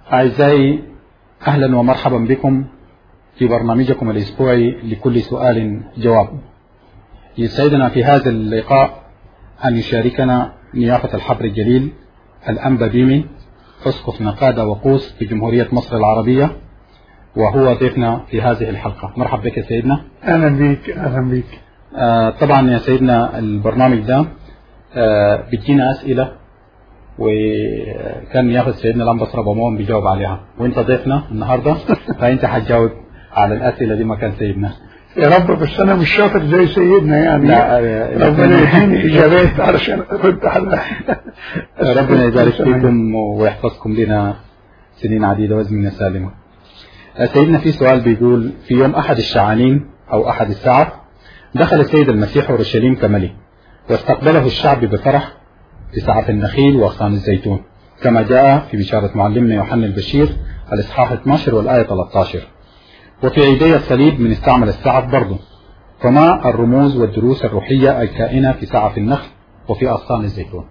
أعزائي أهلا ومرحبا بكم في برنامجكم الأسبوعي لكل سؤال جواب يسعدنا في هذا اللقاء أن يشاركنا نيافة الحبر الجليل الأنبا بيمن أسقف نقادة وقوس في جمهورية مصر العربية وهو ضيفنا في هذه الحلقة مرحبا بك يا سيدنا اهلا بيك اهلا بيك آه طبعا يا سيدنا البرنامج ده آه بتجينا أسئلة وكان ياخذ سيدنا الأنبا ربامون بيجاوب عليها وانت ضيفنا النهارده فانت هتجاوب على الأسئلة دي مكان سيدنا يا رب بس انا مش شاطر زي سيدنا يعني لا آه، ربنا يديني اجابات علشان كنت حل ربنا يبارك فيكم ويحفظكم لنا سنين عديدة وازمنة سالمة آه، سيدنا في سؤال بيقول في يوم أحد الشعانين أو أحد الساعة دخل السيد المسيح أورشليم كملك واستقبله الشعب بفرح في سعف النخيل وأغصان الزيتون كما جاء في بشارة معلمنا يوحنا البشير الإصحاح 12 والآية 13 وفي عيدي الصليب بنستعمل السعف برضه فما الرموز والدروس الروحية الكائنة في سعف النخل وفي أغصان الزيتون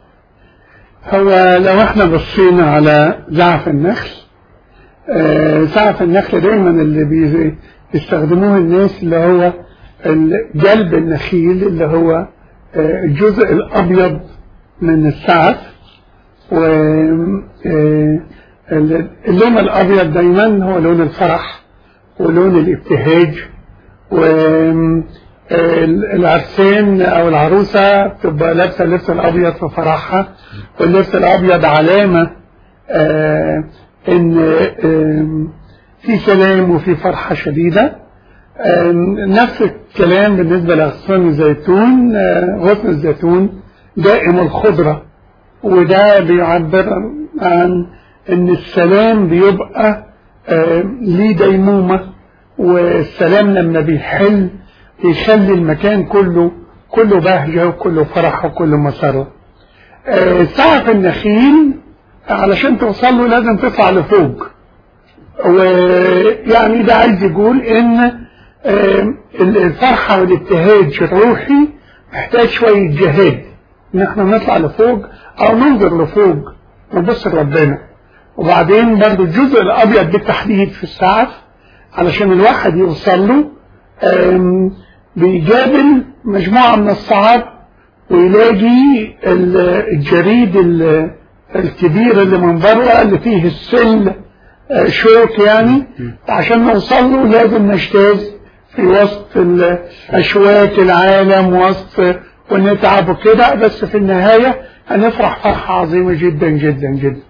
هو لو احنا بصينا على زعف النخل آه، زعف النخل دايما اللي بي- بيستخدموه الناس اللي هو ال- جلب النخيل اللي هو آه، الجزء الابيض من السعف و آه، ال- اللون الابيض دايما هو لون الفرح ولون الابتهاج والعرسان او العروسه بتبقى لابسه اللبس الابيض في فرحها واللبس الابيض علامه آه، ان آم، في سلام وفي فرحه شديده آم، نفس الكلام بالنسبه لاغصان الزيتون آه، غصن الزيتون دائم الخضره وده بيعبر عن ان السلام بيبقى آه، ليه ديمومه والسلام لما بيحل بيخلي المكان كله كله بهجه وكله فرح وكله مسره آه، سعف النخيل علشان توصل له لازم تطلع لفوق ويعني ده عايز يقول ان آه، الفرحه والابتهاج الروحي محتاج شويه جهاد ان احنا نطلع لفوق او ننظر لفوق نبص لربنا وبعدين برضو الجزء الابيض بالتحديد في السعف علشان الواحد يوصل له آم، بيجابل مجموعه من الصعاب ويلاقي ال- الجريد ال- الكبير اللي من بره اللي فيه السل آه، شوك يعني عشان نوصل له لازم نجتاز في وسط ال- اشواك العالم وسط ونتعب وكده بس في النهايه هنفرح فرحه عظيمه جدا جدا جدا.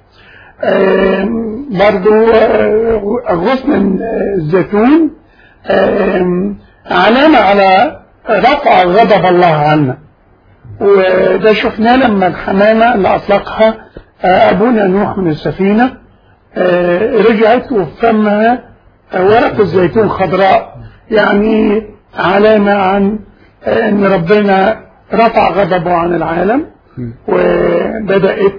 آم، برضو آه، غصن الزيتون آم، علامة على رفع غضب الله عنا وده شفناه لما الحمامة اللي أطلقها آه، أبونا نوح من السفينة آه، رجعت وفمها آه، ورق الزيتون خضراء يعني علامة عن آه، أن ربنا رفع غضبه عن العالم وبدأت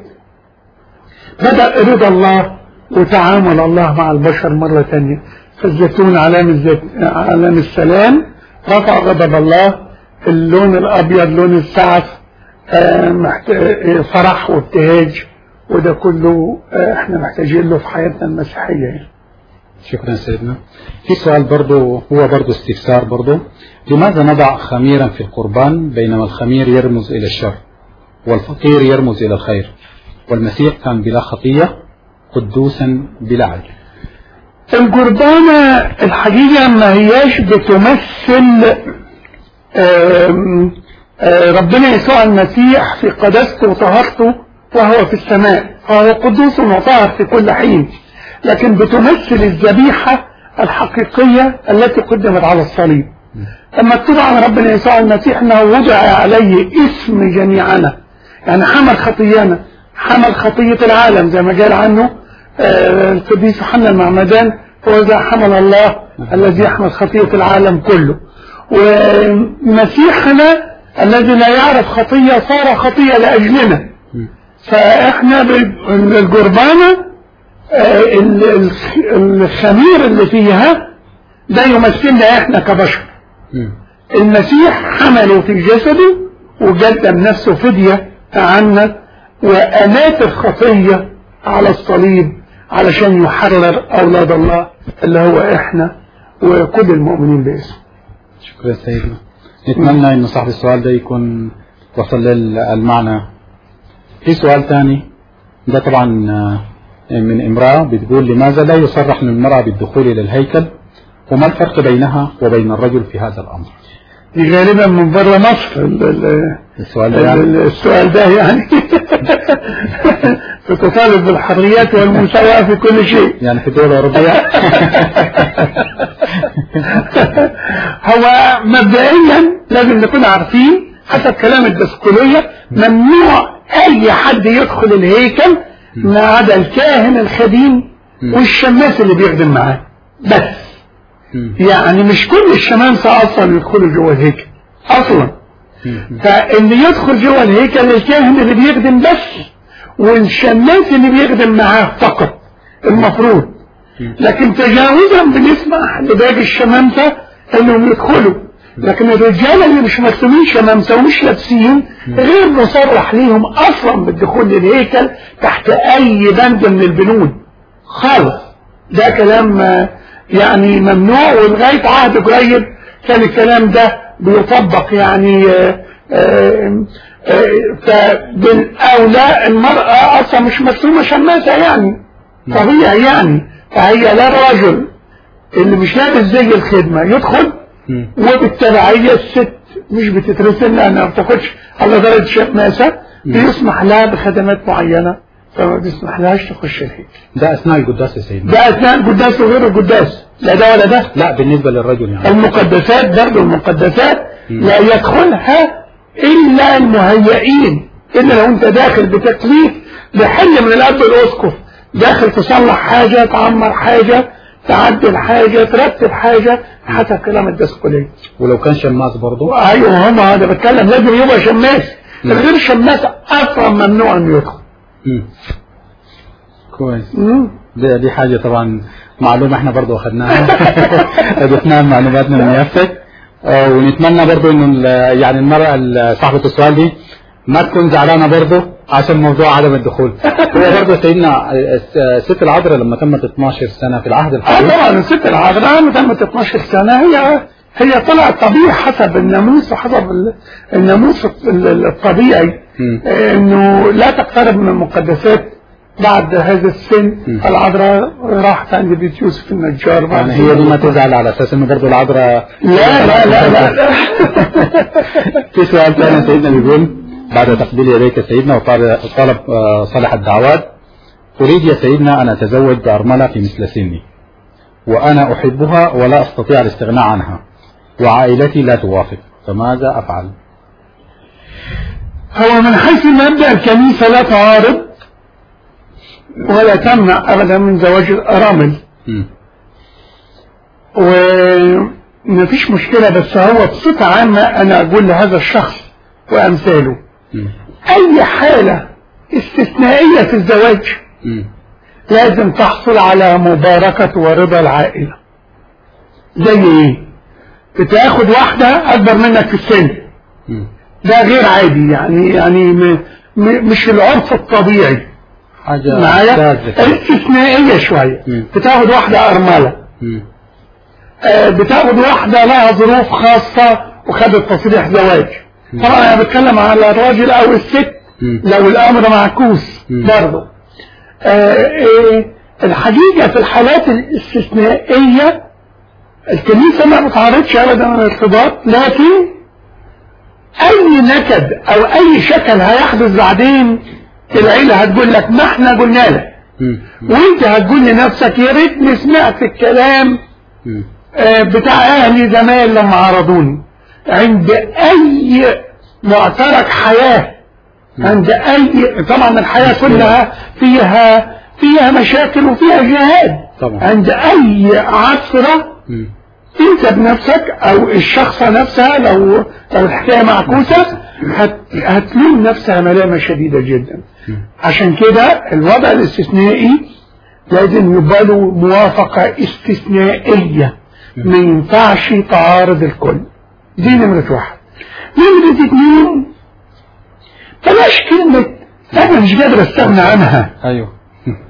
بدأ رضا الله وتعامل الله مع البشر مرة تانية فالزيتون علامة الزيت... علامة السلام رفع غضب الله اللون الأبيض لون السعف آه، محت... آه، فرح وابتهاج وده كله آه، احنا محتاجين له في حياتنا المسيحية يعني. شكرا سيدنا في سؤال برضو هو برضو استفسار برضو لماذا نضع خميرا في القربان بينما الخمير يرمز إلى الشر والفقير يرمز إلى الخير والمسيح كان بلا خطية قدوسا بلا عيب القربانة الحقيقة ما هياش بتمثل آم، آه، ربنا يسوع المسيح في قداسته وطهارته وهو في السماء فهو قدوس وطاهر في كل حين لكن بتمثل الذبيحة الحقيقية التي قدمت على الصليب لما مكتوب عن ربنا يسوع المسيح انه وضع عليه اسم جميعنا يعني حمل خطيانا حمل خطية العالم زي ما قال عنه آه، القديس يوحنا المعمدان هو ذا حمل الله الذي يحمل خطية العالم كله ومسيحنا الذي لا يعرف خطية صار خطية لأجلنا فإحنا بال- القربانة آه، ال- الخ- الخمير اللي فيها ده يمثلنا احنا كبشر مم. المسيح حمله في جسده وقدم نفسه فدية عنا وأمات الخطية على الصليب علشان يحرر أولاد الله اللي هو إحنا وكل المؤمنين باسمه شكرا سيدنا نتمنى انه صاحب السؤال ده يكون وصل للمعنى في سؤال ثاني ده طبعا آه، من امرأة بتقول لماذا لا يصرح للمرأة بالدخول إلى الهيكل وما الفرق بينها وبين الرجل في هذا الأمر دي غالبا من بره مصر ال- ال- السؤال ده يعني ال- السؤال ده يعني تتطالب بالحريات والمساواة في كل شيء يعني في الدول الأوروبية هو مبدئيا لازم نكون عارفين حسب كلام الدسكولية ممنوع اي حد يدخل الهيكل ما عدا الكاهن الخديم والشماس اللي بيخدم معاه بس مم. يعني مش كل الشمامسة اصلا يدخلوا جوه الهيكل اصلا فاللي يدخل جوه الهيكل الكاهن اللي بيخدم بس والشماس اللي بيخدم معاه فقط المفروض لكن تجاوزا بنسمح لباقي الشمامسة انهم يدخلوا لكن الرجال اللي مش مرسومين شمامسة ومش لابسين غير مصرح ليهم اصلا بالدخول للهيكل تحت اي بند من البنود خالص ده كلام آه، يعني ممنوع ولغاية عهد قريب كان الكلام ده بيطبق يعني آه، آه، آه، فبالأولى المرأة أصلا مش مرسومة شماسة يعني طبيعي يعني فهي لا الرجل اللي مش لابس زي الخدمة يدخل مم. وبالتبعية الست مش بتترسل لأنها ما بتاخدش على درجة شماسة بيسمح لها بخدمات معينة فما بيسمح لهاش تخش الهيكل ده أثناء القداس يا سيدنا ده أثناء القداس وغير القداس لا ده ولا ده لا بالنسبة للرجل يعني المقدسات برضه المقدسات لا يدخلها إلا المهيئين إلا لو أنت داخل بتكليف بحل من الأب الأسقف داخل تصلح حاجة تعمر حاجة تعدل حاجة ترتب حاجة حسب كلام الدسكولية ولو كان شماس برضه أيوه هم هذا بتكلم لازم يبقى شماس الغير شماس أصلا ممنوع إنه يدخل مم. كويس مم. دي, دي حاجة طبعا معلومة احنا برضو اخذناها اضفناها معلوماتنا من يافك آه، ونتمنى برضو انه ال- يعني المرأة ال- صاحبة السؤال دي ما تكون زعلانة برضو عشان موضوع عدم الدخول هو برضو سيدنا الس- الست العذراء لما تمت 12 سنة في العهد اه الحديث طبعا الست العذراء ما تمت 12 سنة هي هي طلعت طبيعي حسب الناموس وحسب ال- الناموس ال- ال- الطبيعي مم. آه، انه لا تقترب من المقدسات بعد هذا السن مم. العذراء راحت عند بيت يوسف النجار بعد يعني هي دي ما تزعل على اساس انه برضو العذراء لا لا لا لا, لا. في سؤال ثاني سيدنا بيقول بعد تقبيل يديك سيدنا وطالب طلب آه، صالح الدعوات أريد يا سيدنا أن أتزوج بأرملة في مثل سني وأنا أحبها ولا أستطيع الاستغناء عنها وعائلتي لا توافق فماذا أفعل؟ هو من حيث المبدأ الكنيسة لا تعارض ولا تمنع أبدا من زواج الأرامل مم. ومفيش مشكلة بس هو بصفة عامة أنا أقول لهذا الشخص وأمثاله مم. أي حالة استثنائية في الزواج مم. لازم تحصل على مباركة ورضا العائلة زي إيه؟ بتاخد واحدة أكبر منك في السن مم. ده غير عادي يعني يعني م م مش العرف الطبيعي حاجة معايا شاذة كده. استثنائية شوية مم. بتاخد واحدة أرملة مم. آه، بتاخد واحدة لها ظروف خاصة وخدت تصريح زواج طبعا انا بتكلم على الراجل او الست مم. لو الامر معكوس مم. برضه آه، آه، الحقيقة في الحالات الاستثنائية الكنيسة ما بتعرضش ابدا عن الارتباط لكن اي نكد او اي شكل هيحدث بعدين العيلة هتقول لك ما احنا قلنا لك مم. وانت هتقول لنفسك يا ريتني سمعت الكلام مم. آه، بتاع اهلي زمان لما عرضوني عند اي معترك حياة عند اي طبعا الحياة كلها فيها فيها مشاكل وفيها جهاد طبعا. عند اي عثرة مم. انت بنفسك او الشخصة نفسها لو لو الحكاية معكوسة هت هتلوم نفسها ملامة شديدة جدا عشان كده الوضع الاستثنائي لازم يبقى له موافقة استثنائية ما ينفعش تعارض الكل دي نمرة واحد نمرة اتنين بلاش كلمة أنا مش قادر أستغنى عنها أيوه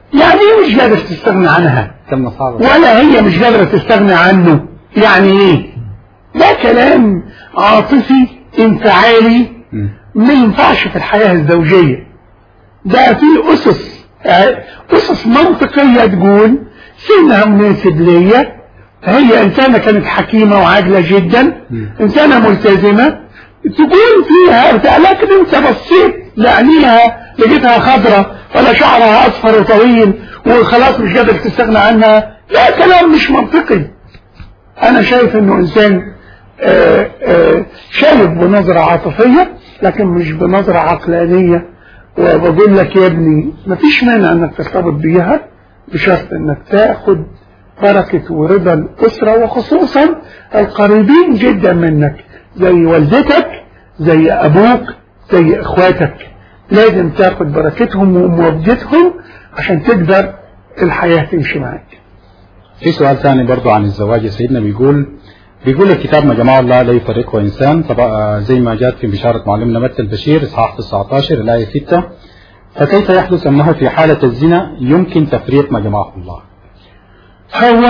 يعني ايه مش قادر تستغنى عنها كلمة صعبة ولا هي مش قادرة تستغنى عنه يعني ايه ده كلام عاطفي انفعالي مم. ما ينفعش في الحياة الزوجية ده في أسس أسس منطقية تقول سنها مناسب ليا هي إنسانة كانت حكيمة وعاجلة جدا مم. إنسانة ملتزمة تقول فيها بتاع لكن أنت بصيت لعينيها لقيتها خضرة ولا شعرها أصفر وطويل وخلاص مش قادر تستغنى عنها لا كلام مش منطقي أنا شايف إنه إنسان آه، آه، شايف بنظرة عاطفية لكن مش بنظرة عقلانية وبقول لك يا ابني مفيش مانع انك ترتبط بيها بشرط انك تاخد بركة ورضا الأسرة وخصوصا القريبين جدا منك زي والدتك زي أبوك زي إخواتك لازم تاخد بركتهم ومودتهم عشان تقدر الحياة تمشي معاك في سؤال ثاني برضو عن الزواج يا سيدنا بيقول بيقول الكتاب ما جمع الله لا يفرقه إنسان طبعا زي ما جاءت في بشارة معلمنا متى البشير إصحاح 19 الآية 6 فكيف يحدث أنه في حالة الزنا يمكن تفريق ما جمعه الله هو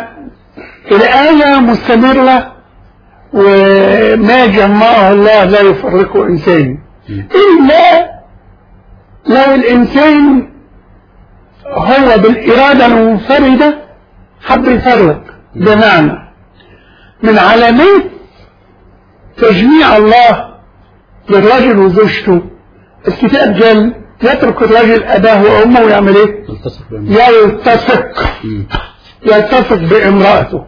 الآية مستمرة وما جمعه الله لا يفرقه إنسان إلا لو الإنسان هو بالإرادة المنفردة حب يفرق بمعنى من علامات تجميع الله للرجل وزوجته الكتاب قال يترك الرجل أباه وأمه ويعمل إيه؟ يلتصق بين يلتصق مم. يلتصق بامرأته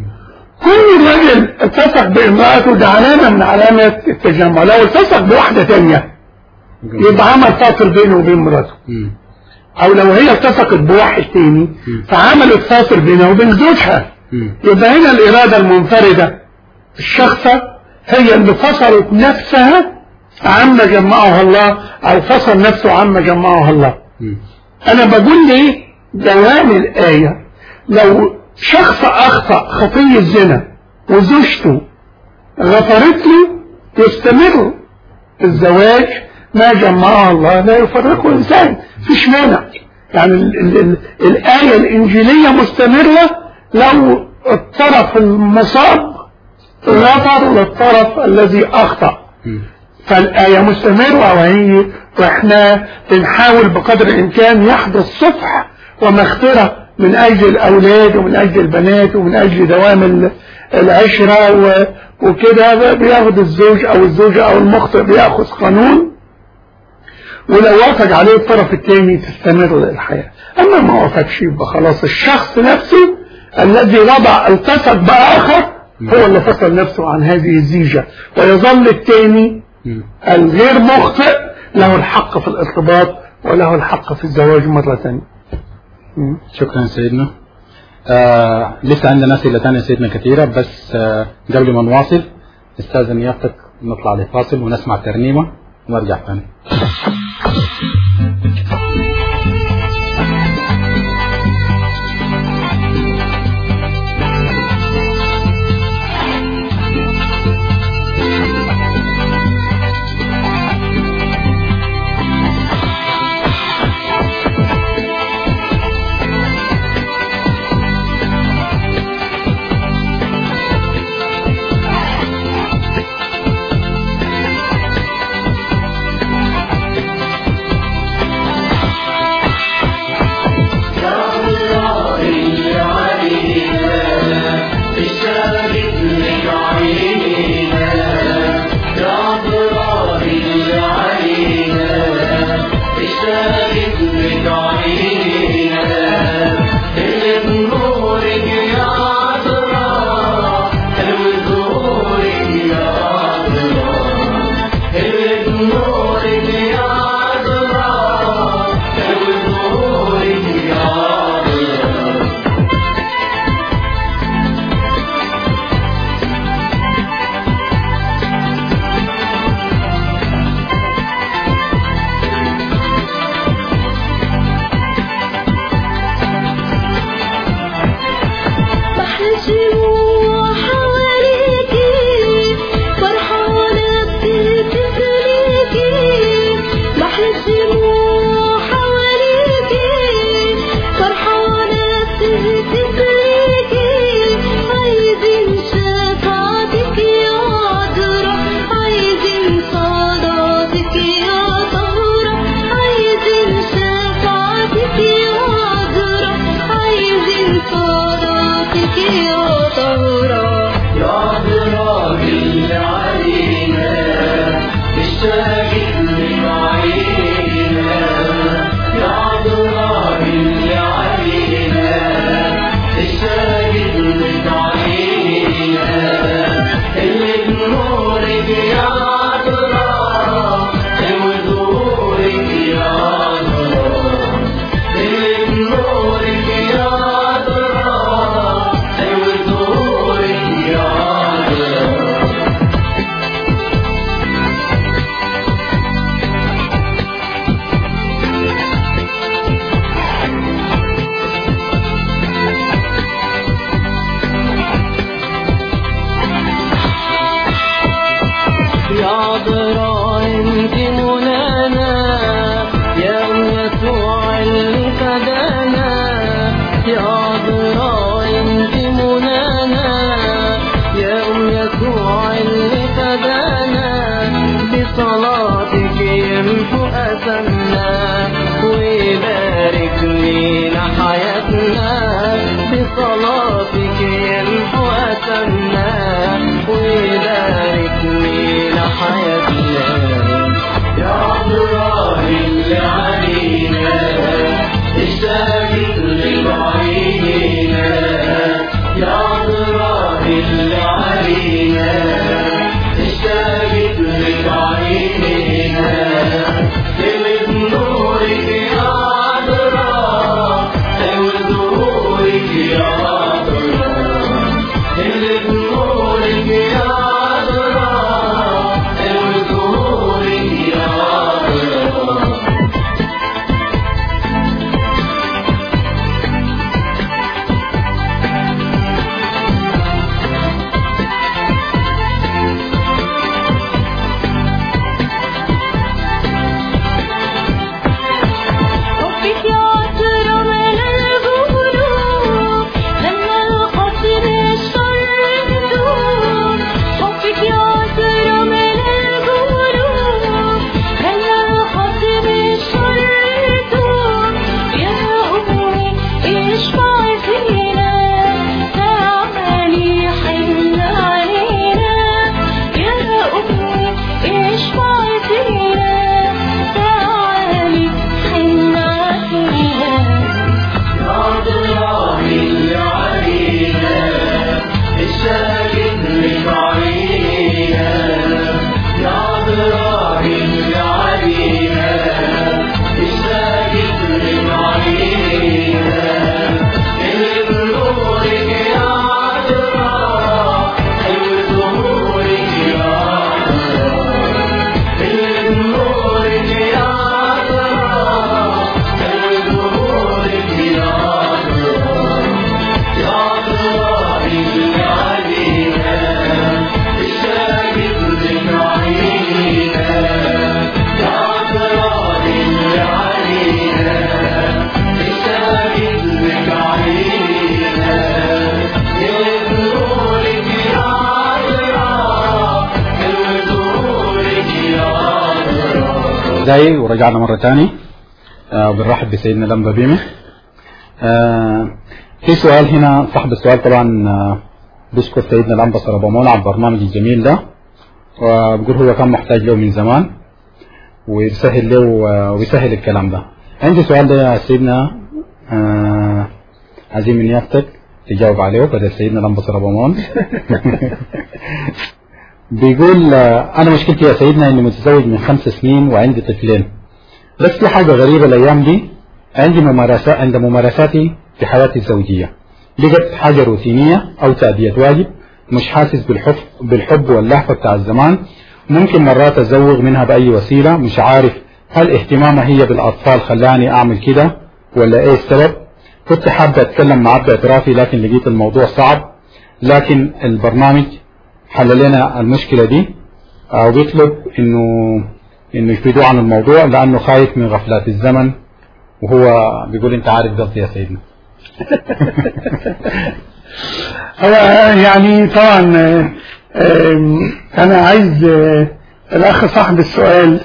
كل راجل التصق بامرأته ده علامة من علامات التجمع لو التصق بواحدة تانية يبقى عمل فاصل بينه وبين مراته مم. او لو هي التصقت بواحد تاني فعملت فاصل بينه وبين زوجها مم. يبقى هنا الإرادة المنفردة الشخصة هي اللي فصلت نفسها عما جمعها الله أو فصل نفسه عما جمعها الله مم. أنا بقول ليه دوام الآية لو شخص أخطأ خطية زنا وزوجته غفرت له يستمر الزواج ما جمعه الله لا يفرقه إنسان فيش مانع يعني ال ال ال الآية الإنجيلية مستمرة لو الطرف المصاب غفر للطرف الذي أخطأ مم. فالآية مستمرة وهي وإحنا بنحاول بقدر الإمكان يحدث صفح ومغفرة من أجل الأولاد ومن أجل البنات ومن أجل دوام ال- العشرة و- وكده بياخد الزوج أو الزوجة أو المخطئ بياخذ قانون ولو وافق عليه الطرف الثاني تستمر الحياة أما ما وافقش يبقى خلاص الشخص نفسه الذي وضع التصق بآخر هو اللي فصل نفسه عن هذه الزيجة ويظل الثاني مم. الغير مخطئ له الحق في الارتباط وله الحق في الزواج مرة ثانية مم. شكرا سيدنا آه لسه عندنا أسئلة ثانية سيدنا كثيرة بس آه قبل ما نواصل استاذن يافتك نطلع لفاصل ونسمع ترنيمة ونرجع ثاني Thank عذراء انت منانا يا ام يسوع اللي فدانا يا عذراء انت منانا يا ام يسوع اللي فدانا بصلاتك يمحو أثمنا ويبارك لينا حياتنا بصلاتك يمحو أثمنا ويبارك لينا حياتنا يا عذراء اللي علينا اشتاقت لبعيدنا يا عذراء اللي علينا اشتاقت لبعيدنا تمد نورك يا عذراء تمد نورك يا عذراء تمد نورك يا عذراء تمد نورك يا عذراء حبك يعطر من القلوب لما القصر الشر يدور حبك يعطر من القلوب لما القصر الشر يدور يا أمي اشفعي فينا تعالي حن علينا يا أمي اشفعي فينا تعالي حن علينا عذراء اللي علينا الشاهد لبعينا يا عذراء اللي علينا الشاهد لبعينا اللي بنورك يا عذراء حلو ظهورك يا عذراء اللي بنورك يا عذراء حلو ظهورك يا عذراء يا عذراء اللي علينا الشاهد لك عينا يا عذراء اللي علينا الشاهد لك عينا يذكرك يا عذراء يذكرك يا عذراء داي ورجعنا مرة تاني آه بنرحب بسيدنا لمبا بيمه آه في سؤال هنا صاحب السؤال طبعا آه بيشكر سيدنا لمبا سربامون على البرنامج الجميل ده وبيقول هو كان محتاج له من زمان ويسهل له آه، ويسهل الكلام ده عندي سؤال ده يا سيدنا آه عايزين من يافتك تجاوب عليه بدل سيدنا لمبا سربامون بيقول آه، انا مشكلتي يا سيدنا اني متزوج من خمس سنين وعندي طفلين بس في حاجه غريبه الايام دي عندي ممارسات عند ممارساتي في حياتي الزوجيه بقت حاجه روتينيه او تاديه واجب مش حاسس بالحب بالحب واللهفه بتاع الزمان ممكن مرات ازوغ منها باي وسيله مش عارف هل اهتمامها هي بالاطفال خلاني اعمل كده ولا ايه السبب كنت حابه اتكلم معاه باعترافي لكن لقيت الموضوع صعب لكن البرنامج حل لنا المشكله دي آه، وبيطلب انه انه يفيدوه عن الموضوع لانه خايف من غفلات الزمن وهو بيقول انت عارف قصدي يا سيدنا هو يعني طبعا آه، آم، انا عايز آه، الاخ صاحب السؤال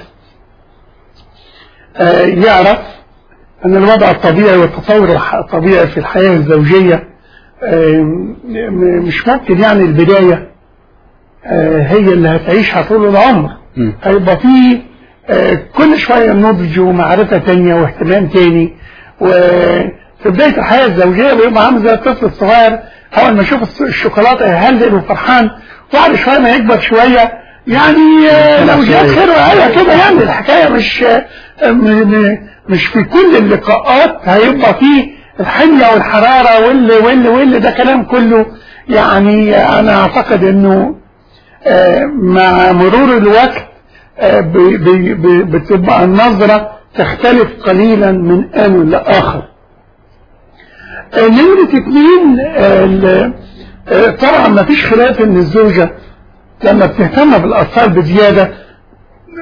آه، يعرف ان الوضع الطبيعي والتطور الح- الطبيعي في الحياة الزوجية آم، م- مش ممكن يعني البداية آه، هي اللي هتعيشها طول العمر مم. هيبقى فيه آه، كل شوية نضج ومعرفة تانية واهتمام تاني وفي بداية الحياة الزوجية بيبقى عامل زي الطفل الصغير أول ما يشوف الس- الشوكولاتة يهلل وفرحان بعد شوية ما يكبر شوية يعني آه، لو جات خير وعلا كده يعني الحكاية مش آه، م- م- مش في كل اللقاءات هيبقى فيه الحمية والحرارة واللي واللي واللي ده كلام كله يعني أنا أعتقد إنه آه، مع مرور الوقت آه، بي- بي- بي- بتبقى النظرة تختلف قليلا من آن لآخر آه، نمرة اتنين آه، ال- آه، طبعا ما فيش خلاف ان الزوجة لما بتهتم بالأطفال بزيادة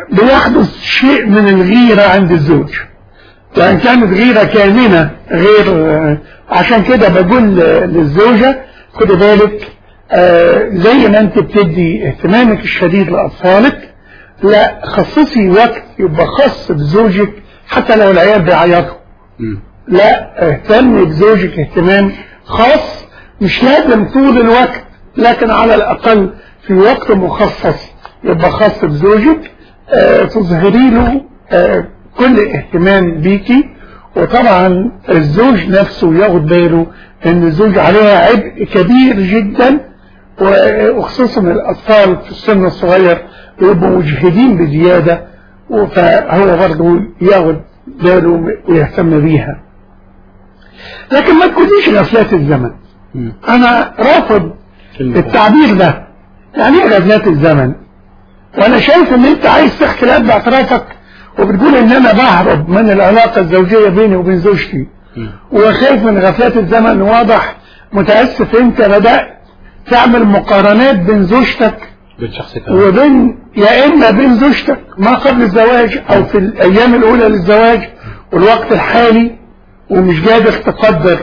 بيحدث شيء من الغيرة عند الزوج وإن كانت غيرة كامنة غير آه، عشان كده بقول للزوجة خدي بالك آه، زي ما انت بتدي اهتمامك الشديد لأطفالك لا خصصي وقت يبقى خاص بزوجك حتى لو العيال بيعيطوا مم. لا اهتم بزوجك اهتمام خاص مش لازم طول الوقت لكن على الأقل في وقت مخصص يبقى خاص بزوجك آه تظهري له آه كل اهتمام بيكي وطبعا الزوج نفسه ياخد باله ان الزوج عليها عبء كبير جدا وخصوصا الاطفال في السن الصغير بيبقوا مجهدين بزياده فهو برضه ياخد باله ويهتم بيها لكن ما تكونيش غفلات الزمن مم. انا رافض كلمة التعبير ده يعني ايه غفلات الزمن وانا شايف ان انت عايز تحكي لاب باعترافك وبتقول ان انا بهرب من العلاقة الزوجية بيني وبين زوجتي مم. وخايف من غفلات الزمن واضح متأسف انت بدأت تعمل مقارنات بين زوجتك بالشخص الثاني وبين يا اما بين زوجتك ما قبل الزواج او في الايام الاولى للزواج والوقت الحالي ومش قادر تقدر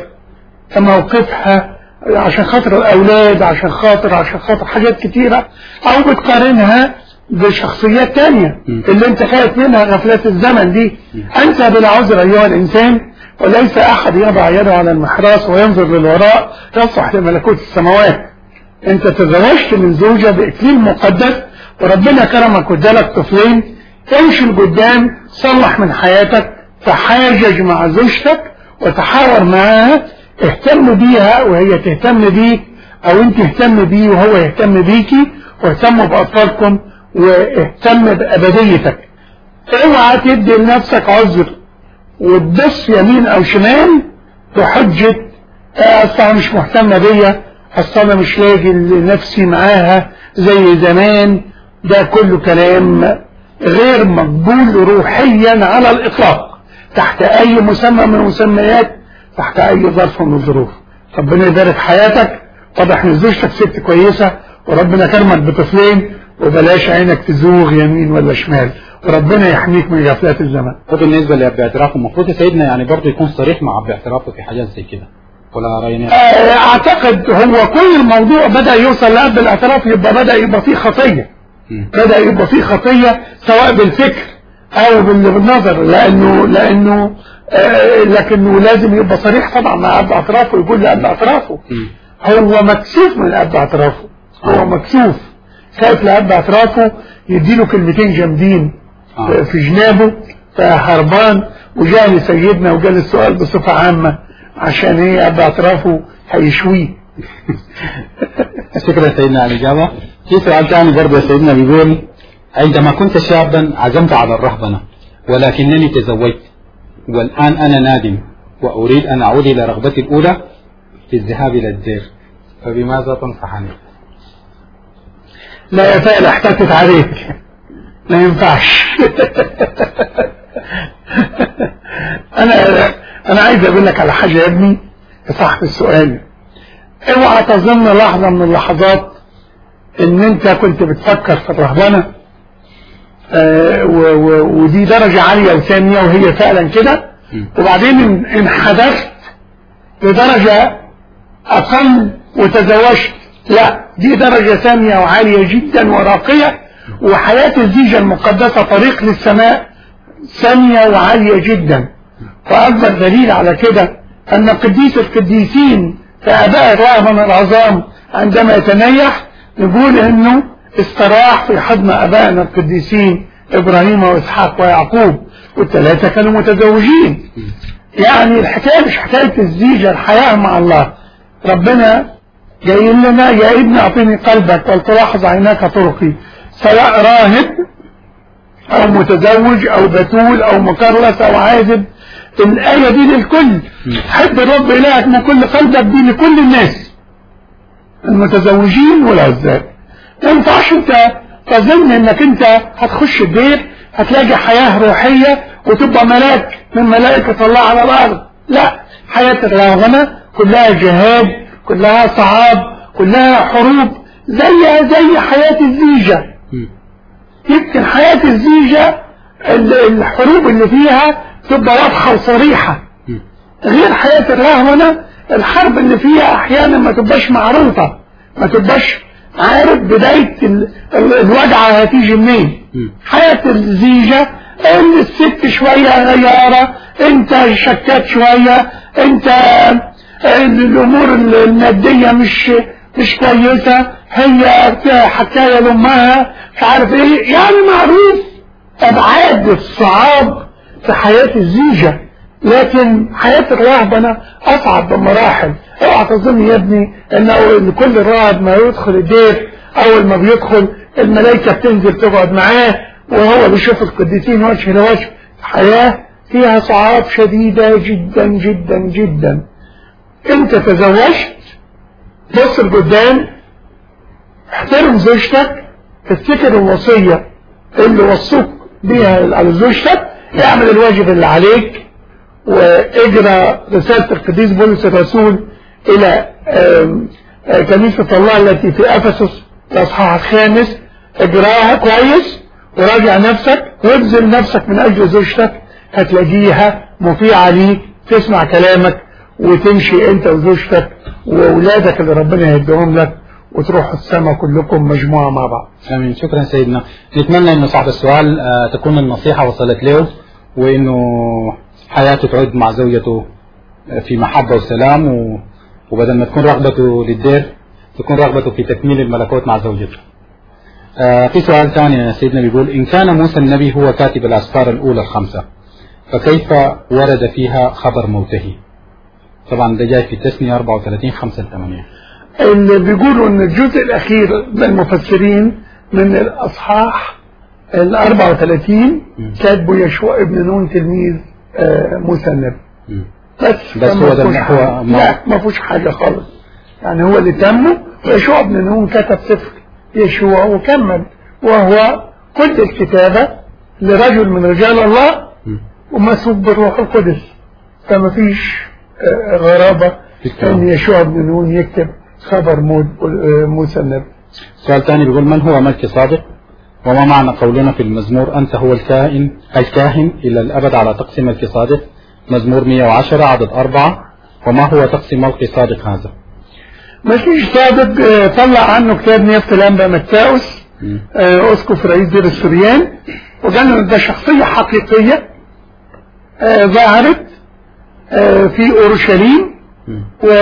موقفها عشان خاطر الاولاد عشان خاطر عشان خاطر حاجات كتيرة او بتقارنها بشخصيات تانية م. اللي انت خايف منها غفلات الزمن دي انت بالعذر ايها الانسان وليس احد يضع يده على المحراس وينظر للوراء يصلح لملكوت السماوات انت تزوجت من زوجة باكليل مقدس وربنا كرمك وادالك طفلين امشي لقدام صلح من حياتك تحاجج مع زوجتك وتحاور معاها اهتم بيها وهي تهتم بيك او انت اهتم بيه وهو يهتم بيكي واهتموا باطفالكم واهتم بابديتك اوعى تدي لنفسك عذر وتبص يمين او شمال بحجة آه، اصل أنا مش مهتمة بيا اصل انا مش لاقي لنفسي معاها زي زمان ده كله كلام غير مقبول روحيا على الاطلاق تحت اي مسمى من المسميات تحت اي ظرف من الظروف ربنا يبارك حياتك واضح ان زوجتك ست كويسة وربنا كرمك بطفلين وبلاش عينك تزوغ يمين ولا شمال وربنا يحميك من غفلات الزمن وبالنسبة لأب اعترافه المفروض يا سيدنا يعني برضه يكون صريح مع أب اعترافه في حاجات زي كده ولا رأينا آه، اعتقد هو كل الموضوع بدأ يوصل لأب الاعتراف يبقى بدأ يبقى فيه خطية مم. بدأ يبقى فيه خطية سواء بالفكر او بال- بالنظر لانه لانه آه لكنه لازم يبقى صريح طبعا مع اب اعترافه يقول لاب اعترافه مم. هو مكسوف من اب اعترافه هو مكسوف خايف لاب اعترافه يديله كلمتين جامدين آه. آه، في جنابه فهربان وجاء لسيدنا وجاء السؤال بصفة عامة عشان ايه اب اعترافه هيشويه شكرا سيدنا على الإجابة في سؤال ثاني برضه يا سيدنا بيقول عندما كنت شابا عزمت على الرهبنة ولكنني تزوجت والآن أنا نادم وأريد أن أعود إلى رغبتي الأولى في الذهاب إلى الدير فبماذا تنصحني؟ لا يا فعل احتكت عليك ما ينفعش انا انا عايز اقول لك على حاجه يا ابني يا صاحب السؤال اوعى تظن لحظه من اللحظات ان انت كنت بتفكر في الرهبنه آه، و- و- ودي درجه عاليه وساميه وهي فعلا كده م. وبعدين ان- انحدرت لدرجه أقل وتزوجت لا دي درجة سامية وعالية جدا وراقية وحياة الزيجة المقدسة طريق للسماء سامية وعالية جدا وأكبر دليل على كده أن قديس القديسين كآباء الرهبنة العظام عندما يتنيح نقول إنه استراح في حضن آبائنا القديسين إبراهيم وإسحاق ويعقوب والثلاثة كانوا متزوجين يعني الحكاية مش حكاية الزيجة الحياة مع الله ربنا جاي لنا يا ابني اعطيني قلبك ولتلاحظ عيناك طرقي سواء راهب او متزوج او بتول او مكرس او عازب الآية دي للكل حب الرب إلهك من كل قلبك دي لكل الناس المتزوجين والعزاب ما ينفعش انت تظن انك انت هتخش الدير هتلاقي حياة روحية وتبقى ملاك من ملائكة الله على الأرض لا حياة الرهبنة كلها جهاد كلها صعاب كلها حروب زي زي حياة الزيجة مم. يمكن حياة الزيجة ال- الحروب اللي فيها تبقى واضحة وصريحة مم. غير حياة الرهبنة الحرب اللي فيها أحيانا ما تبقاش معروفة ما تبقاش عارف بداية ال- ال- الوجعة هتيجي منين مم. حياة الزيجة ان الست شوية غيارة انت شكات شوية انت الامور المادية مش مش كويسة هي حكاية لامها مش عارف ايه يعني معروف ابعاد الصعاب في حياة الزيجة لكن حياة الرهبنة اصعب بمراحل اوعى تظن يا ابني انه كل راهب ما يدخل الدير اول ما بيدخل الملائكة بتنزل تقعد معاه وهو بيشوف القديسين وجه لوجه حياة فيها صعاب شديدة جدا جدا جدا انت تزوجت بص لقدام احترم زوجتك تفتكر الوصية اللي وصوك بيها على زوجتك اعمل الواجب اللي عليك واجرى رسالة القديس بولس الرسول الى آم، آه، كنيسة الله التي في افسس الاصحاح الخامس اجراها كويس وراجع نفسك وابذل نفسك من اجل زوجتك هتلاقيها مطيعة ليك تسمع كلامك وتمشي انت وزوجتك واولادك اللي ربنا يهديهم لك وتروحوا السما كلكم مجموعة مع بعض امين شكرا سيدنا نتمنى انه صاحب السؤال آه، تكون النصيحه وصلت له وانه حياته تعود مع زوجته آه، في محبه وسلام و- وبدل ما تكون رغبته للدير تكون رغبته في تكميل الملكوت مع زوجته. آه، في سؤال ثاني يا سيدنا بيقول ان كان موسى النبي هو كاتب الاسفار الاولى الخمسه فكيف ورد فيها خبر موته؟ طبعا ده جاي في تسنية 34 5 ل 8 اللي بيقولوا ان الجزء الاخير من المفسرين من الاصحاح ال 34 كاتبه يشوع ابن نون تلميذ آه، موسى النبي مم. بس بس فما هو ده فيهوش هو حاجة. ما- لا ما فيهوش حاجه خالص يعني هو اللي تمه ويشوع ابن نون كتب سفر يشوع وكمل وهو كل الكتابه لرجل من رجال الله مم. ومسوق بالروح القدس فما فيش آه، غرابه في الكلام. ان يشوع ابن نون يكتب خبر موت آه، موسى النبي سؤال ثاني بيقول من هو ملك صادق وما معنى قولنا في المزمور أنت هو الكائن الكاهن إلى الأبد على طقس ملك صادق مزمور 110 عدد أربعة وما هو طقس ملك صادق هذا ما فيش صادق آه، طلع عنه كتاب نيافة الأنبا متاوس مم. آه، أسقف رئيس دير السوريان وقال له ده شخصية حقيقية آه، ظهرت آه، في أورشليم مم.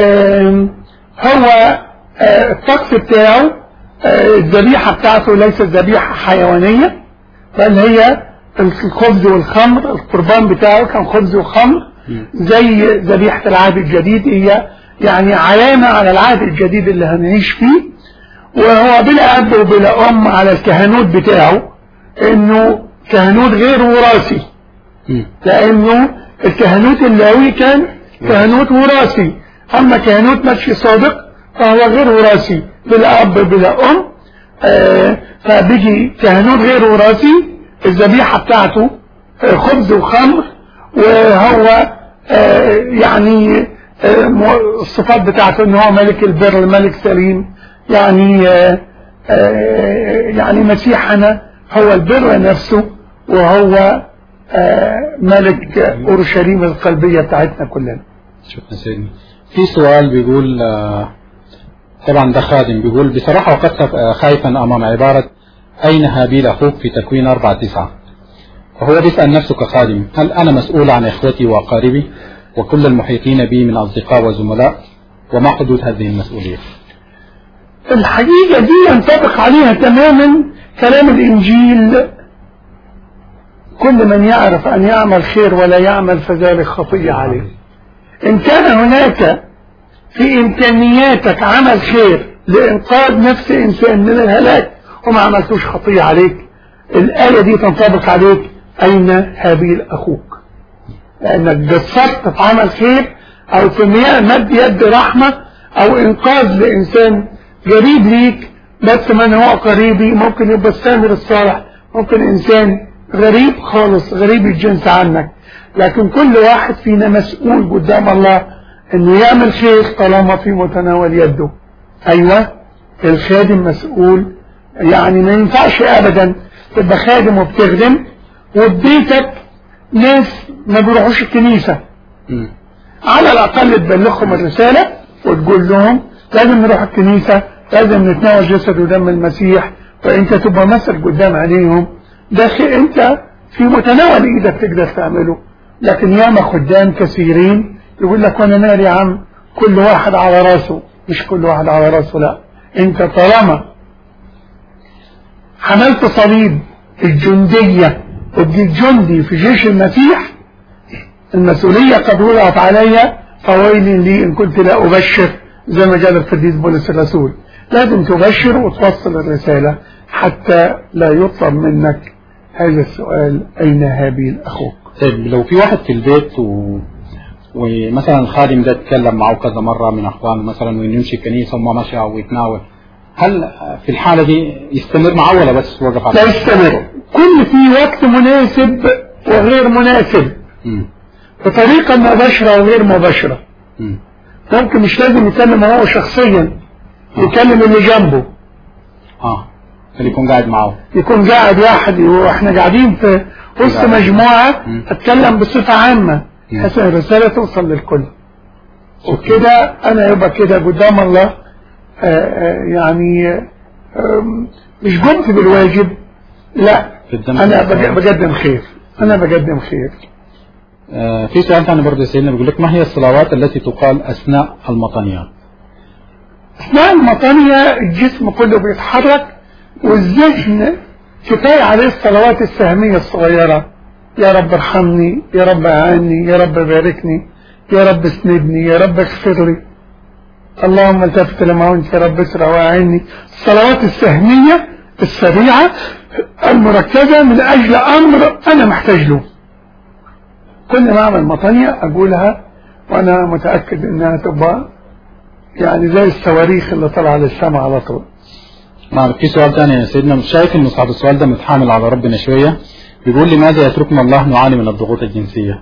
وهو آه، الطقس بتاعه آه، الذبيحة بتاعته ليست ذبيحة حيوانية بل هي الخبز والخمر القربان بتاعه كان خبز وخمر زي ذبيحة العهد الجديد هي يعني علامة على العهد الجديد اللي هنعيش فيه وهو بلا أب وبلا أم على الكهنوت بتاعه إنه كهنوت غير وراثي مم. لأنه الكهنوت اللاوي كان كهنوت وراثي أما كهنوت مشي صادق فهو غير وراثي بلا أب بلا أم آه فبيجي كهنوت غير وراثي الذبيحة بتاعته آه، خبز وخمر وهو آه يعني آه مو- الصفات بتاعته ان هو ملك البر ملك سليم يعني آه آه يعني مسيحنا هو البر نفسه وهو آه ملك اورشليم القلبيه بتاعتنا كلنا شكرا سيدنا في سؤال بيقول آه، طبعا ده خادم بيقول بصراحة وقفت آه، خايفا أمام عبارة أين هابيل أخوك في تكوين أربعة تسعة وهو بيسأل نفسه كخادم هل أنا مسؤول عن إخوتي وأقاربي وكل المحيطين بي من أصدقاء وزملاء وما حدود هذه المسؤولية الحقيقه دي ينطبق عليها تماما كلام الانجيل كل من يعرف ان يعمل خير ولا يعمل فذلك خطيه عليه ان كان هناك في امكانياتك عمل خير لانقاذ نفس انسان من الهلاك وما عملتوش خطيه عليك الايه دي تنطبق عليك اين هابيل اخوك لانك قصرت في عمل خير او في مياه مد يد رحمه او انقاذ لانسان قريب ليك بس من هو قريبي ممكن يبقى السامر الصالح ممكن انسان غريب خالص غريب الجنس عنك لكن كل واحد فينا مسؤول قدام الله انه يعمل خير طالما في متناول يده ايوه الخادم مسؤول يعني ما ينفعش ابدا تبقى خادم وبتخدم وبيتك ناس ما بيروحوش الكنيسة مم. على الأقل تبلغهم الرسالة وتقول لهم لازم نروح الكنيسة لازم نتناول جسد ودم المسيح وانت تبقى مثل قدام عينيهم ده شيء انت في متناول ايدك تقدر تعمله لكن ياما خدام كثيرين يقول لك وانا مالي يا عم كل واحد على راسه مش كل واحد على راسه لا انت طالما حملت صليب الجندية وبقيت جندي في جيش المسيح المسؤولية قد وضعت علي فويل لي إن كنت لا أبشر زي ما قال القديس بولس الرسول لازم تبشر وتوصل الرسالة حتى لا يطلب منك هذا السؤال أين هابيل أخوك طيب لو في واحد في البيت و... ومثلا الخادم ده اتكلم معه كذا مرة من أخوانه مثلا وإنه يمشي الكنيسة وما مشى ويتناول هل في الحالة دي يستمر معه ولا بس وقف على لا يستمر كل في وقت مناسب وغير مناسب مم. بطريقة مباشرة وغير مباشرة مم. ممكن مش لازم يكلم هو شخصيا يكلم اللي جنبه اه اللي يكون قاعد معه يكون قاعد واحد واحنا قاعدين في وسط قاعد. مجموعة مم. اتكلم بصفة عامة مم. بحيث ان الرسالة توصل للكل وكده انا يبقى كده قدام الله آه، آه، يعني آم، مش قمت بالواجب لا في الدم انا بج- بقدم خير انا بقدم خير آه في سؤال ثاني برضه يا سيدنا بيقول لك ما هي الصلوات التي تقال أثناء المطنيات اثناء المطانية الجسم كله بيتحرك والذهن كفاية عليه الصلوات السهمية الصغيرة يا رب ارحمني يا رب اعاني يا رب باركني يا رب اسندني يا رب اغفر لي اللهم التفت لما وانت يا رب اسرع واعني الصلوات السهمية السريعة المركزة من اجل امر انا محتاج له كل ما اعمل مطانية اقولها وانا متأكد انها تبقى يعني زي الصواريخ اللي طالعه للسماء على طول نعم في سؤال ثاني يا سيدنا مش شايف انه صاحب السؤال ده متحامل على ربنا شوية بيقول لماذا يتركنا الله نعاني من الضغوط الجنسية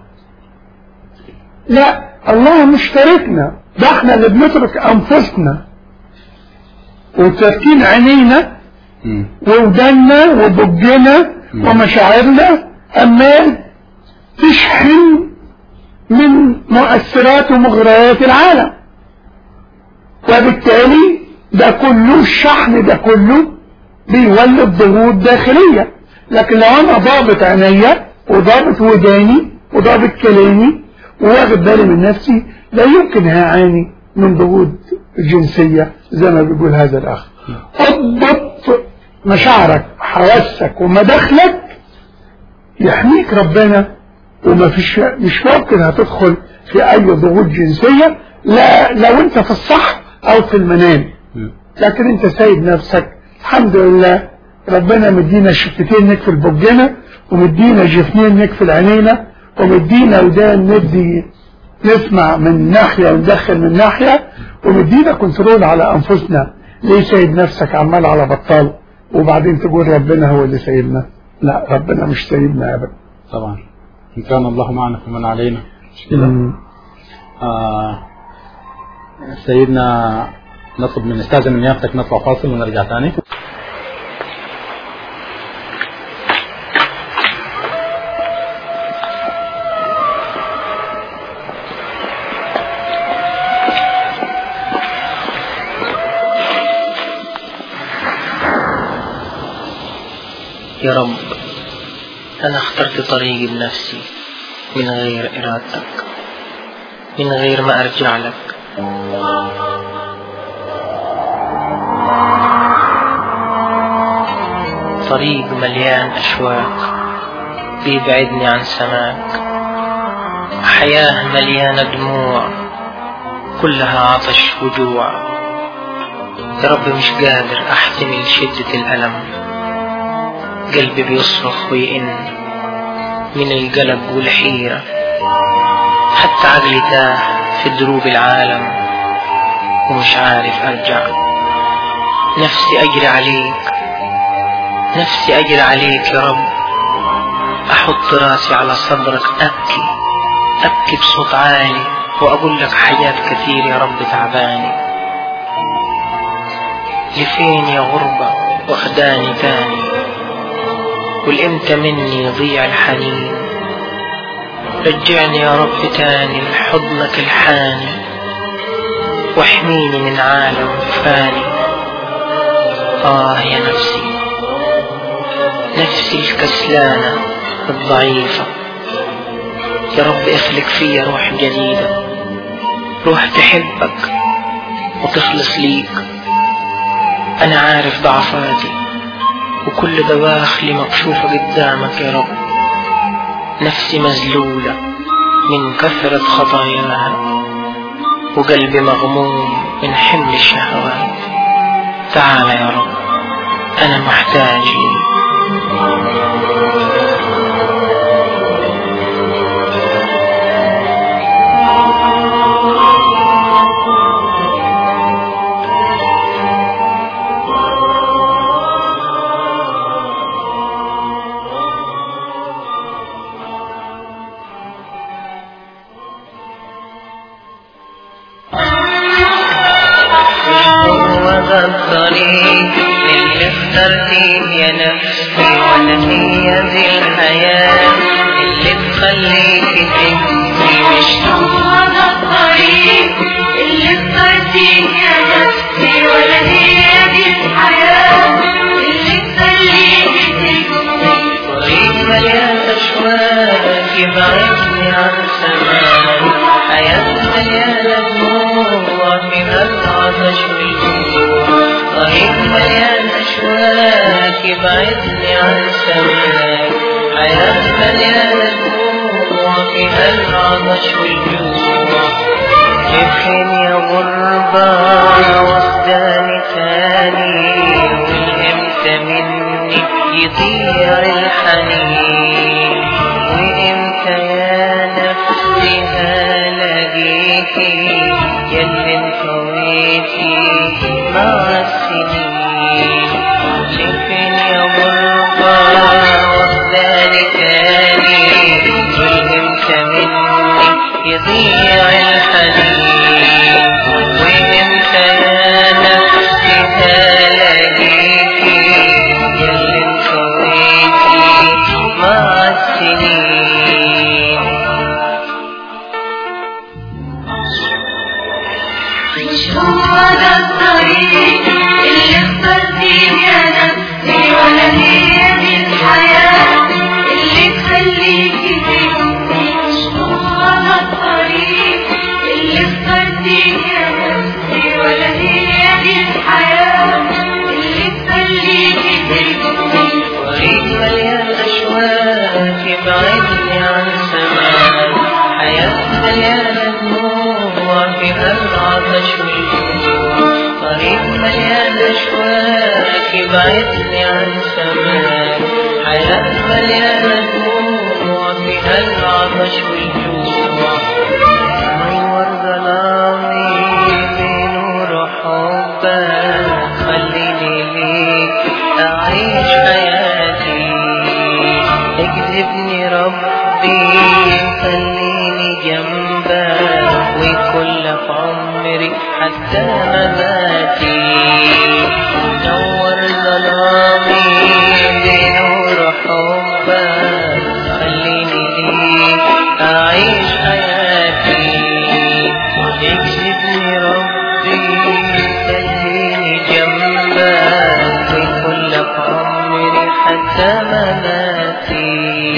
لا الله مش تاركنا ده احنا اللي بنترك انفسنا وتركين عينينا مم. وودنا وبجنا مم. ومشاعرنا اما تشحن من مؤثرات ومغريات العالم وبالتالي ده كله الشحن ده كله بيولد ضغوط داخلية لكن لو انا ضابط عينيا وضابط وداني وضابط كلامي وواخد بالي من نفسي لا يمكن هعاني من ضغوط جنسية زي ما بيقول هذا الأخ اضبط مشاعرك حواسك ومداخلك يحميك ربنا وما فيش مش ممكن هتدخل في أي ضغوط جنسية لا لو أنت في الصح أو في المنام مم. لكن أنت سايب نفسك الحمد لله ربنا مدينا شفتين نكفل بجنا ومدينا جفنين نكفل عينينا ومدينا ودان ندي نسمع من ناحية وندخل من ناحية ومدينا كنترول على أنفسنا ليه سايب نفسك عمال على بطال وبعدين تقول ربنا هو اللي سايبنا لا ربنا مش سايبنا أبدا طبعا إن كان الله معنا فمن علينا مش كده مم. آه سيدنا نطلب من استاذن من يافتك نطلع فاصل ونرجع ثاني يا رب أنا اخترت طريقي بنفسي من غير إرادتك من غير ما أرجع لك طريق مليان أشواق بيبعدني عن سماك حياة مليانة دموع كلها عطش وجوع يا رب مش قادر أحتمل شدة الألم قلبي بيصرخ ويئن من القلق والحيرة حتى عقلي تاه في دروب العالم ومش عارف أرجع نفسي أجري عليك نفسي أجري عليك يا رب أحط راسي على صدرك أبكي أبكي بصوت عالي وأقول لك حاجات كتير يا رب تعباني لفين يا غربة واخداني تاني والإمتى مني يضيع الحنين رجعني يا رب تاني لحضنك الحاني واحميني من عالم فاني آه يا نفسي نفسي الكسلانة الضعيفة يا رب اخلق فيا روح جديدة روح تحبك وتخلص ليك أنا عارف ضعفاتي وكل دواخلي مكشوفة قدامك يا رب نفسي مذلولة من كثرة خطاياها وقلبي مغموم من حمل الشهوات تعال يا رب أنا محتاج ليك هو ذا الطريق اللي اخترتيه يا نفسي ولا هي دي الحياة اللي تخليك تجري مش هو ده الطريق اللي اخترتيه يا نفسي ولا هي دي الحياة اللي تخليك تجري طريق مليان أشواك يبعدني عن سماك حياة مليانة دموع فيها العطش والجوع طريق مليان أشواك يبعدني عن سماك حياة مليانة دموع فيها العطش والجوع افهم يا غربة وصداني تاني والامتى مني يضيع الحنين وامتى يا نفسي هلاقيكي يلي انطويتي مع السنين شوفين يا غربة وصداني تاني والامتى مني يضيع الحنين وامتى يا نفسي هلاقيكي يلي انطويتي مع السنين مش هو ده الطريق اللي اخترتيه يا نفسي ولا هي دي الحياة اللي تخليكي تجري مش هو ده الطريق اللي اخترتيه يا نفسي ولا هي دي الحياة اللي تخليكي تجري طريق مليان أشواك يبعدني عن سماك حياة مليانة دموع فيها العطش والجوع طريق مليان أشواك يبعدني عن سماك حياة مليانة دموع فيها العطش والجوع نور ظلامي بنور حبك خليني ليك أعيش حياتي اكذبني ربي خليني جنبك وكل في عمري حتى مماتي نور ظلامي بنور حبك خليني ليك أعيش حياتي اكذبني ربي خليني جنبك وكل في عمري حتى مماتي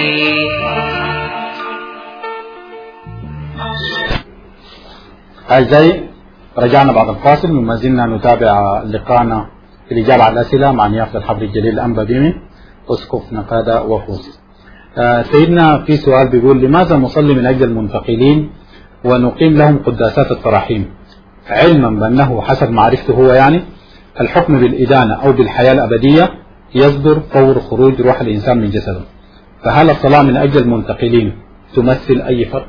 أعزائي رجعنا بعد الفاصل وما زلنا نتابع لقاءنا في الإجابة على الأسئلة مع نيافة الحبر الجليل الأنبا بيمي أسقف نقادة وخوص آه، سيدنا في سؤال بيقول لماذا نصلي من أجل المنتقلين ونقيم لهم قداسات التراحيم علما بأنه حسب معرفته هو يعني الحكم بالإدانة أو بالحياة الأبدية يصدر فور خروج روح الإنسان من جسده فهل الصلاة من أجل المنتقلين تمثل أي فرق؟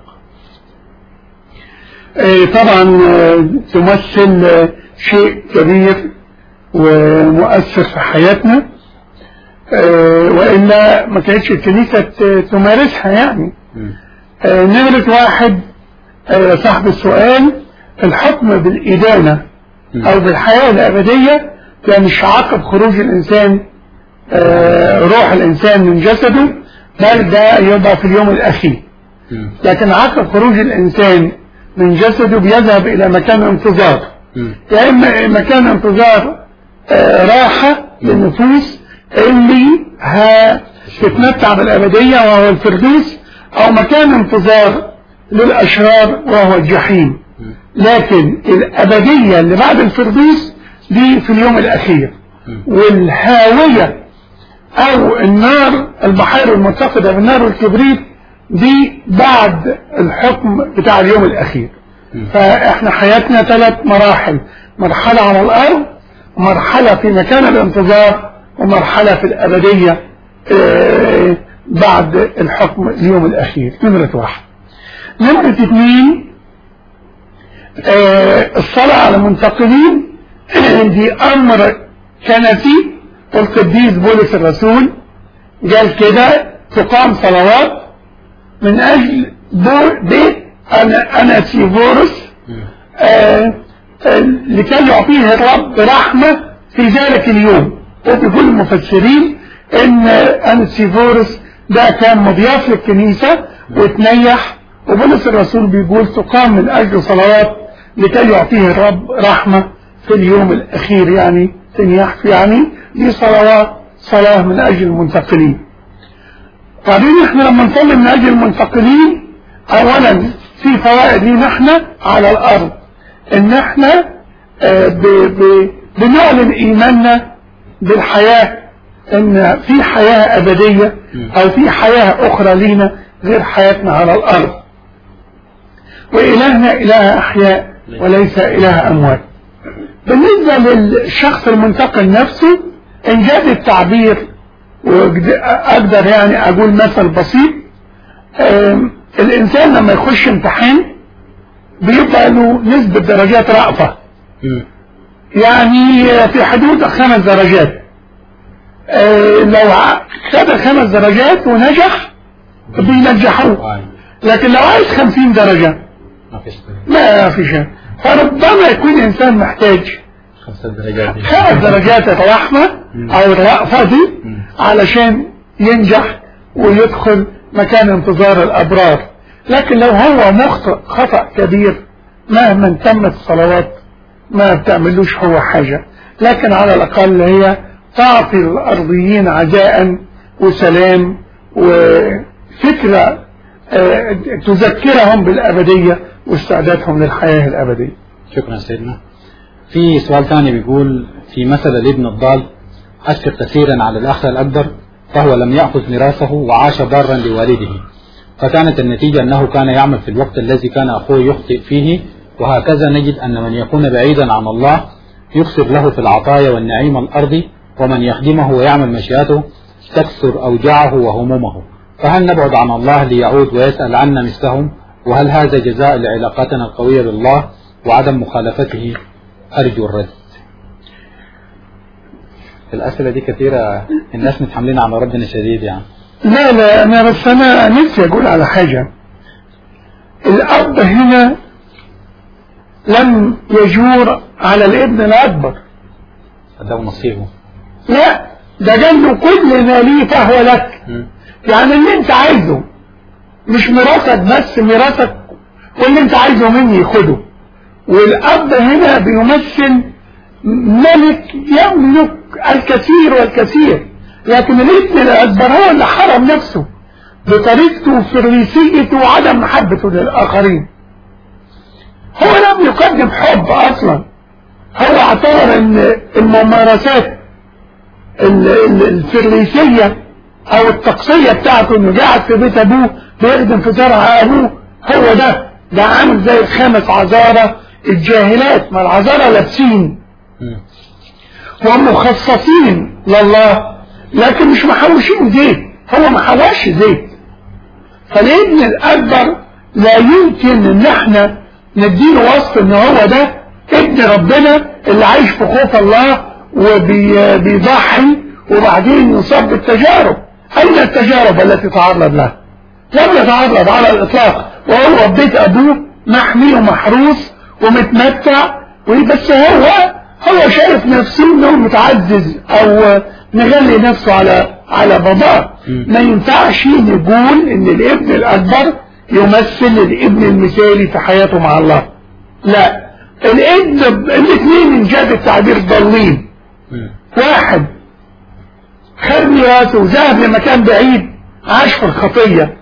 آه، طبعا آه، تمثل آه، شيء كبير ومؤثر في حياتنا آه، وإلا ما كانتش الكنيسة ت- تمارسها يعني مم. آه، نمرة واحد آه، صاحب السؤال الحكم بالإدانة مم. أو بالحياة الأبدية ده مش عقب خروج الإنسان آه، روح الإنسان من جسده بل ده يبقى في اليوم الأخير مم. لكن عقب خروج الإنسان من جسده بيذهب إلى مكان انتظار مم. يا إما مكان انتظار آه، راحة للنفوس اللي هتتمتع بالأبدية وهو الفردوس أو مكان انتظار للأشرار وهو الجحيم لكن الأبدية اللي بعد الفردوس دي في اليوم الأخير والهاوية أو النار البحيرة المتقدة بالنار والكبريت دي بعد الحكم بتاع اليوم الأخير فإحنا حياتنا ثلاث مراحل مرحلة على الأرض مرحلة في مكان الانتظار ومرحلة في الأبدية آه، بعد الحكم اليوم الأخير نمرة واحد نمرة اثنين آه، الصلاة على المنتقلين دي أمر كنسي والقديس بولس الرسول قال كده تقام صلوات من أجل بو- بيت أنا أناسيفورس آه، آه، لكي يعطيه الرب رحمة في ذلك اليوم وبيقول المفسرين ان أناسيفورس ده كان مضياف للكنيسة وتنيح وبولس الرسول بيقول تقام من أجل صلوات لكي يعطيه الرب رحمة في اليوم الأخير يعني تنيح يعني دي صلوات صلاة من أجل المنتقلين بعدين احنا لما نصلي من أجل المنتقلين أولا في فوائد لينا احنا على الأرض إن احنا آه، ب ب بنعلن إيماننا بالحياة إن في حياة أبدية أو في حياة أخرى لينا غير حياتنا على الأرض وإلهنا إله أحياء وليس إله أموات بالنسبة للشخص المنتقل نفسه إن جاز التعبير وأقدر يعني أقول مثل بسيط آم، الإنسان لما يخش امتحان بيبقى له نسبة درجات رأفة مم. يعني في حدود خمس درجات آه، لو ع- خد خمس درجات ونجح بينجحوه واي. لكن لو عايز خمسين درجة ما فيش ما في شيء فربما يكون إنسان محتاج خمسة درجات خمس درجات الرحمة أو الرأفة دي علشان ينجح ويدخل مكان انتظار الأبرار لكن لو هو مخطئ خطأ كبير مهما تمت الصلوات ما بتعملوش هو حاجة لكن على الأقل هي تعطي الأرضيين عزاء وسلام وفكرة آه، تذكرهم بالأبدية واستعدادهم للحياة الأبدية شكرا سيدنا في سؤال ثاني بيقول في مثل الابن الضال أشفق كثيرا على الأخ الأكبر فهو لم يأخذ ميراثه وعاش ضارا لوالده فكانت النتيجة أنه كان يعمل في الوقت الذي كان أخوه يخطئ فيه وهكذا نجد أن من يكون بعيدا عن الله يكسر له في العطايا والنعيم الأرضي ومن يخدمه ويعمل مشيئته تكسر أوجاعه وهمومه فهل نبعد عن الله ليعود ويسأل عنا مثلهم وهل هذا جزاء لعلاقتنا القوية بالله وعدم مخالفته أرجو الرد الأسئلة دي كثيرة الناس متحملين على ربنا شديد يعني لا لا أنا بس أنا نفسي أقول على حاجة الأب هنا لم يجور على الابن الأكبر ده نصيبه لا ده قال له كل ما لي فهو لك مم. يعني اللي انت عايزه مش ميراثك بس ميراثك واللي انت عايزه مني خده والأب هنا بيمثل ملك يملك الكثير والكثير لكن الابن الأكبر هو اللي حرم نفسه بطريقته وفريسيته وعدم محبته للآخرين هو لم يقدم حب أصلا هو اعتبر ان الممارسات ال- ال- الفريسية او التقصية بتاعته انه قاعد في بيت ابوه بيخدم في زرع ابوه هو ده ده عامل زي الخمس عذارى الجاهلات ما العذارى لابسين مم. ومخصصين لله لكن مش محوشين زيت هو ما حواش زيت فالابن الاكبر لا يمكن ان احنا نديله وصف ان هو ده ابن ربنا اللي عايش في خوف الله وبيضحي وبعدين يصاب بالتجارب اين التجارب التي تعرض لها لم يتعرض على الاطلاق وهو في بيت ابوه محمي ومحروس ومتمتع بس هو هو شايف نفسه انه متعزز او مغلي نفسه على على باباه مم. ما ينفعش نقول ان الابن الاكبر يمثل الابن المثالي في حياته مع الله لا الابن الاثنين ان جاز التعبير ضالين مم. واحد خد ميراثه وذهب لمكان بعيد عاش في الخطية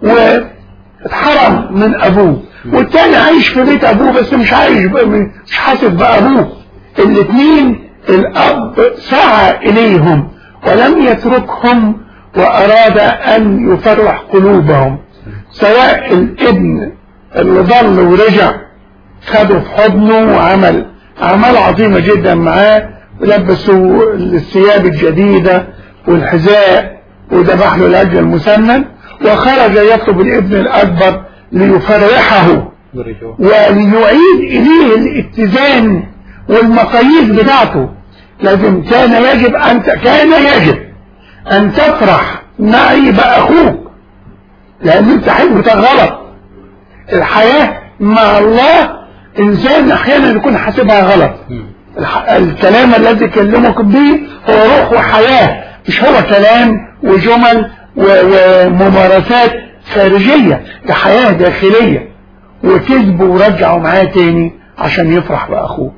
واتحرم من ابوه والتاني عايش في بيت ابوه بس مش عايش ب- مش حاسس بابوه الاثنين الاب سعى اليهم ولم يتركهم واراد ان يفرح قلوبهم سواء الابن اللي ضل ورجع خده في حضنه وعمل أعمال عظيمة جدا معاه ولبسوا الثياب الجديدة والحذاء وذبح له الأجل المسمن وخرج يطلب الابن الأكبر ليفرحه بالرجوع وليعيد إليه الاتزان والمقاييس بتاعته لازم كان يجب أن ت- كان يجب أن تفرح معي بأخوك لأن أنت حلو غلط الحياة مع الله إنسان أحيانا يكون حاسبها غلط مم. الح- الكلام الذي كلمك به هو روح وحياة مش هو كلام وجمل و- وممارسات خارجية ده حياة داخلية وكذب ورجعوا معاه تاني عشان يفرح بأخوه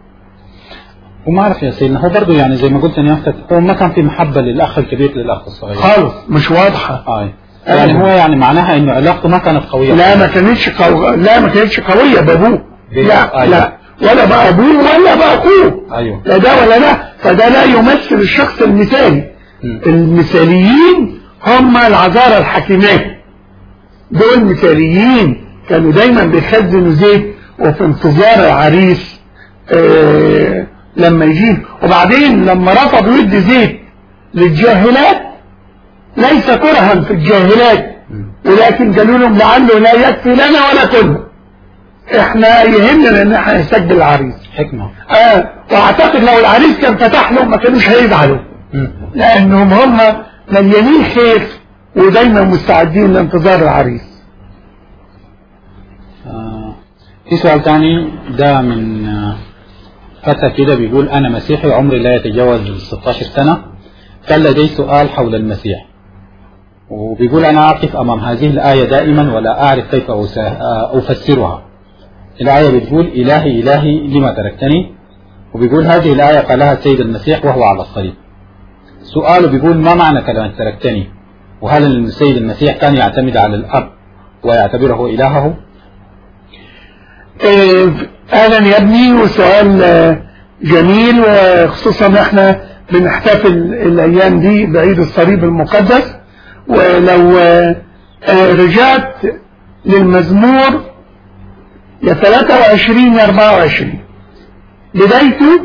وما اعرف يا سيدنا هو برضه يعني زي ما قلت نيافتك هو ما كان في محبه للاخ الكبير للاخ الصغير خالص مش واضحة اه يعني هو يعني معناها انه علاقته ما كانت قويه لا ما كانتش قو... لا ما كانتش قوية بأبوه لا أيوة. لا ولا بأبوه ولا بأخوه ايوه لا ده ولا ده فده لا يمثل الشخص المثالي مم. المثاليين هم العذارى الحكيمات دول مثاليين كانوا دايما بيخزنوا زيت وفي انتظار العريس آه لما يجي وبعدين لما رفضوا يدي زيت للجاهلات ليس كرها في الجاهلات ولكن قالوا لهم لعله لا يكفي لنا ولا كنا احنا يهمنا ان احنا نسجل العريس حكمه اه واعتقد لو العريس كان فتح له ما كانوش هيزعلوا مم. لانهم هم مليانين خير ودايما مستعدين لانتظار العريس آه، في سؤال تاني ده من آه، فتى كده بيقول أنا مسيحي عمري لا يتجاوز ال 16 سنة كان لدي سؤال حول المسيح وبيقول أنا أقف أمام هذه الآية دائما ولا أعرف كيف أس- آه، أفسرها الآية بتقول إلهي إلهي لما تركتني وبيقول هذه الآية قالها السيد المسيح وهو على الصليب سؤاله بيقول ما معنى كلمة تركتني وهل السيد المسيح كان يعتمد على الأب ويعتبره إلهه آه، اهلا يا ابني وسؤال آه، جميل وخصوصا احنا بنحتفل الايام دي بعيد الصليب المقدس ولو آه، آه، رجعت للمزمور يا 23 يا 24 بدايته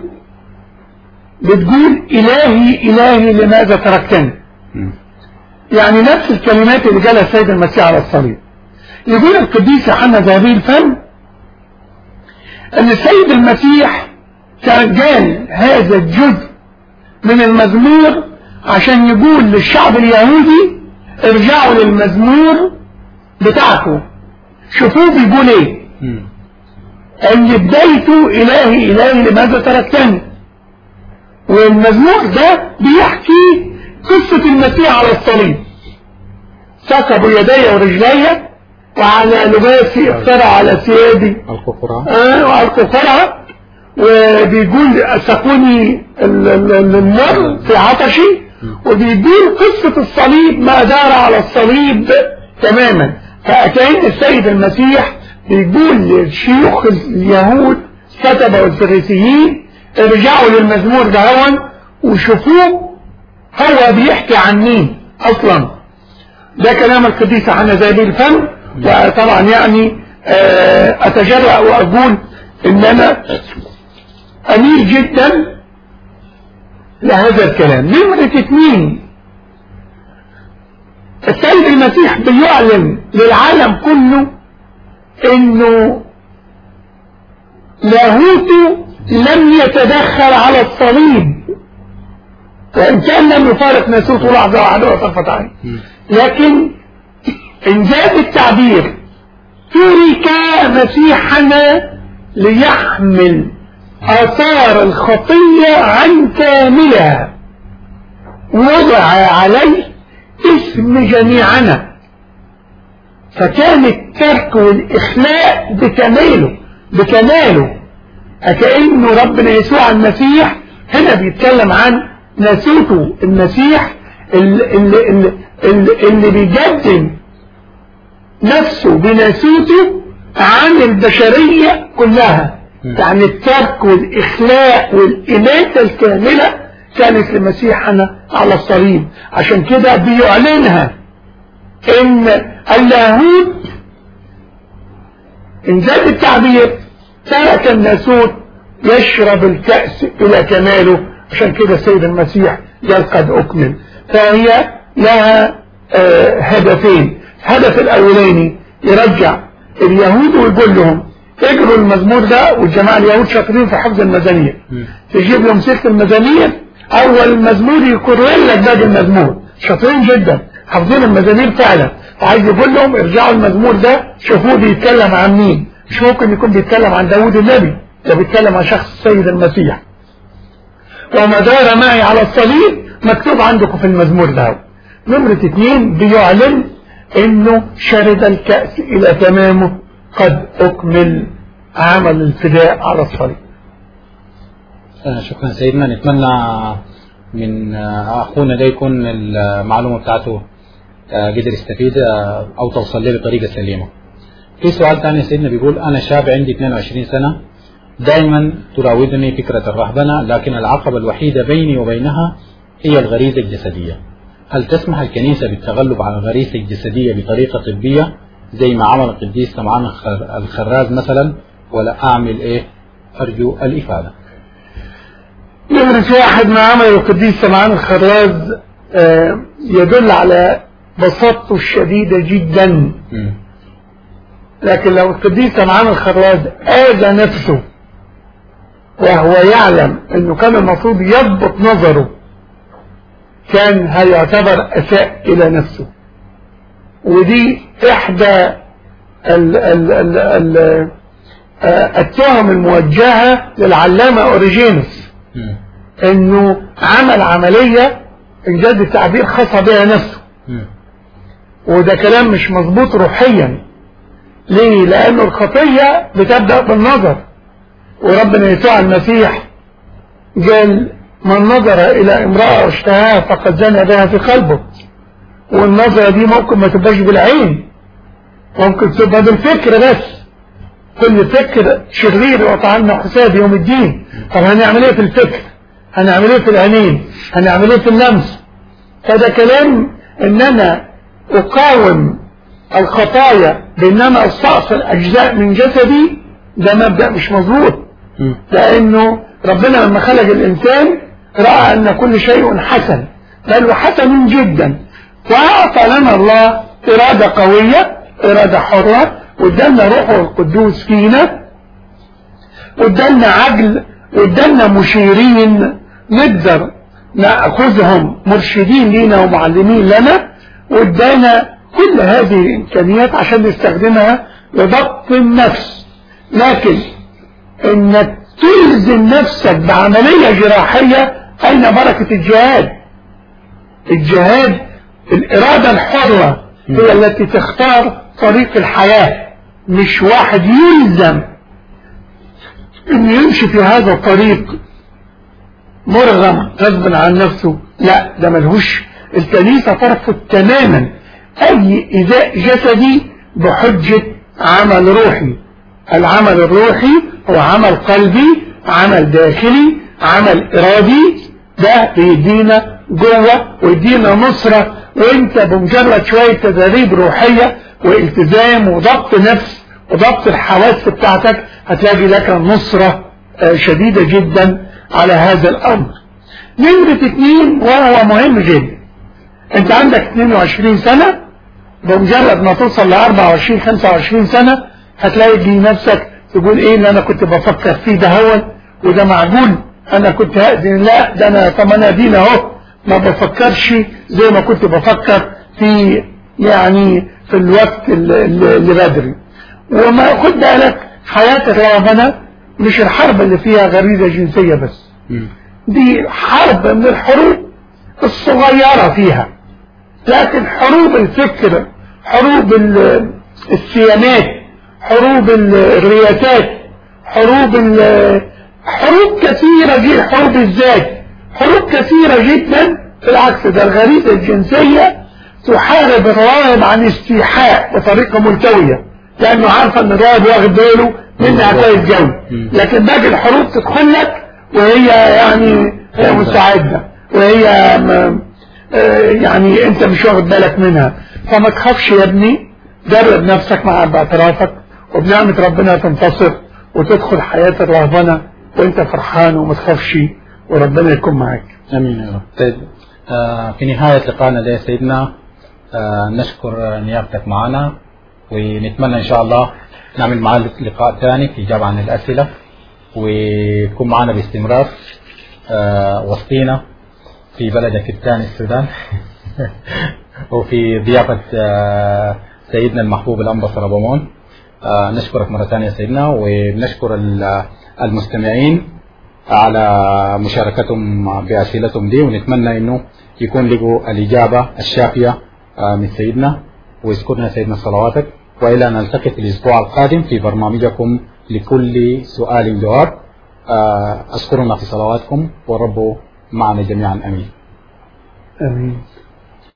بتقول إلهي إلهي لماذا تركتني يعني نفس الكلمات اللي قالها السيد المسيح على الصليب يقول القديس يوحنا ذهبي الفم ان السيد المسيح كان قال هذا الجزء من المزمور عشان يقول للشعب اليهودي ارجعوا للمزمور بتاعكم شوفوه بيقول ايه مم. ان بدايته الهي الهي لماذا تركتني والمزمور ده بيحكي قصة المسيح على الصليب سكبوا يدي ورجلي وعلى لباسي افترى على ثيابي القرآن آه وعلى القرعة وبيقول سقوني ال- ال- ال- النار في عطشي وبيقول قصة الصليب ما دار على الصليب تماما فأكان السيد المسيح بيقول لشيوخ اليهود كتبة والفريسيين ارجعوا للمزمور ده هون وشوفوه هو بيحكي عن مين اصلا ده كلام القديس عن زي الفم وطبعا يعني آه، اتجرأ واقول ان انا اميل جدا لهذا الكلام نمرة اتنين السيد المسيح بيعلن للعالم كله انه لاهوته لم يتدخل على الصليب وان كان لم يفارق ناسوته لحظه واحده وطرفه عين لكن انجاز التعبير ترك مسيحنا ليحمل اثار الخطيه عن كاملها وضع عليه اسم جميعنا فكان الترك والإخلاء بكماله بكماله كأنه ربنا يسوع المسيح هنا بيتكلم عن ناسوته المسيح اللي, اللي, اللي, اللي بيقدم نفسه بناسوته عن البشرية كلها م. يعني الترك والإخلاء والإماتة الكاملة كانت لمسيحنا على الصليب عشان كده بيعلنها ان اللاهوت ان زاد التعبير ترك الناسوت يشرب الكأس إلى كماله عشان كده السيد المسيح قال قد أكمل فهي لها آه، هدفين الهدف الأولاني يرجع اليهود ويقول لهم اجروا المزمور ده والجماعة اليهود شاطرين في حفظ المزامير مم. تجيب لهم سيرة المزامير أول المزمور يكرر لك باقي المزمور شاطرين جدا حافظين المزامير فعلا فعايز يقول لهم ارجعوا المزمور ده شوفوه بيتكلم عن مين مش ممكن يكون بيتكلم عن داوود النبي ده بيتكلم عن شخص السيد المسيح وما دار معي على الصليب مكتوب عندكم في المزمور ده نمرة اتنين بيعلن انه شرب الكأس الى تمامه قد اكمل عمل الفداء على الصليب آه، شكرا سيدنا نتمنى من آه، اخونا ده يكون المعلومه بتاعته آه، قدر يستفيد آه، او توصل له بطريقه سليمه. في سؤال ثاني سيدنا بيقول انا شاب عندي 22 سنه دائما تراودني فكره الرهبنه لكن العقبه الوحيده بيني وبينها هي الغريزه الجسديه. هل تسمح الكنيسه بالتغلب على الغريزه الجسديه بطريقه طبيه زي ما عمل القديس سمعان الخر- الخراز مثلا ولا اعمل ايه؟ ارجو الافاده. نمرة واحد ما عمل القديس سمعان الخراز آه، يدل على بساطته الشديدة جدا مم. لكن لو القديس سمعان الخراز آذى نفسه وهو يعلم انه كان المفروض يضبط نظره كان هيعتبر اساء الى نفسه ودي احدى ال ال ال ال آه، التهم الموجهة للعلامة اوريجينوس مم. انه عمل عملية انجاز التعبير خاصة بها نفسه مم. وده كلام مش مظبوط روحيا ليه لانه الخطية بتبدأ بالنظر وربنا يسوع المسيح قال من نظر الى امرأة اشتهاها فقد زنى بها في قلبه والنظرة دي ممكن ما تبقاش بالعين ممكن تبقى بالفكر بس كل فكر شرير وطعنا حساب يوم الدين طب هنعمل ايه في الفكر هنعمل ايه في العينين هنعمل ايه في اللمس فده كلام ان انا اقاوم الخطايا بان انا استأصل اجزاء من جسدي ده مبدأ مش مظبوط مم. لانه ربنا لما خلق الانسان رأى ان كل شيء حسن بل وحسن جدا واعطى لنا الله ارادة قوية ارادة حرة وادالنا روحه القدوس فينا وادالنا عقل وادالنا مشيرين نقدر ناخذهم مرشدين لينا ومعلمين لنا وادانا كل هذه الامكانيات عشان نستخدمها لضبط النفس لكن انك تلزم نفسك بعملية جراحية اين بركة الجهاد الجهاد الارادة الحرة هي التي تختار طريق الحياة مش واحد يلزم انه يمشي في هذا الطريق مرغم غصبا عن نفسه لا ده ملهوش الكنيسة ترفض تماما اي ايذاء جسدي بحجة عمل روحي العمل الروحي هو عمل قلبي عمل داخلي عمل ارادي ده بيدينا جوه ويدينا نصرة وانت بمجرد شوية تدريب روحية والتزام وضبط نفس وضبط الحواس بتاعتك هتلاقي لك نصرة آه، شديدة جدا على هذا الامر نمرة اتنين وهو مهم جدا انت عندك 22 سنة بمجرد ما توصل ل 24 25 سنة هتلاقي دي نفسك تقول ايه اللي انا كنت بفكر فيه ده هو وده معقول انا كنت هأذن لا ده انا طب انا دين اهو ما بفكرش زي ما كنت بفكر في يعني في الوقت اللي, اللي بدري وما خد بالك حياتك يا ربنا مش الحرب اللي فيها غريزة جنسية بس مم. دي حرب من الحروب الصغيرة فيها لكن حروب الفكر حروب ال- السيانات حروب ال- الرياسات حروب ال- حروب كثيرة جدا حروب الذات حروب كثيرة جدا بالعكس ده الغريزة الجنسية تحارب الراهب عن استيحاء بطريقة ملتوية لأنه عارفة أن الراهب واخد باله منها كويس قوي لكن باقي الحروب تدخل لك وهي يعني هي مستعدة وهي م- آه، يعني انت مش واخد بالك منها فما تخافش يا ابني جرب نفسك مع باعترافك وبنعمة ربنا تنتصر وتدخل حياة الرهبنة وانت فرحان وما تخافش وربنا يكون معاك امين يا رب طيب آه في نهايه لقائنا ده يا سيدنا آه نشكر نيابتك معنا ونتمنى ان شاء الله نعمل معاه لقاء ثاني في اجابه عن الاسئله ويكون معنا باستمرار آه وسطينا في بلدك الثاني السودان وفي ضيافه آه سيدنا المحبوب الانبا ربمون آه نشكرك مره ثانيه يا سيدنا ونشكر ال- المستمعين على مشاركتهم بأسئلتهم دي ونتمنى انه يكون لقوا الإجابة الشافية آه، من سيدنا ويذكرنا سيدنا صلواتك وإلى أن نلتقي في الأسبوع القادم في برنامجكم لكل سؤال جواب آه، أذكرنا في صلواتكم والرب معنا جميعا أمين امين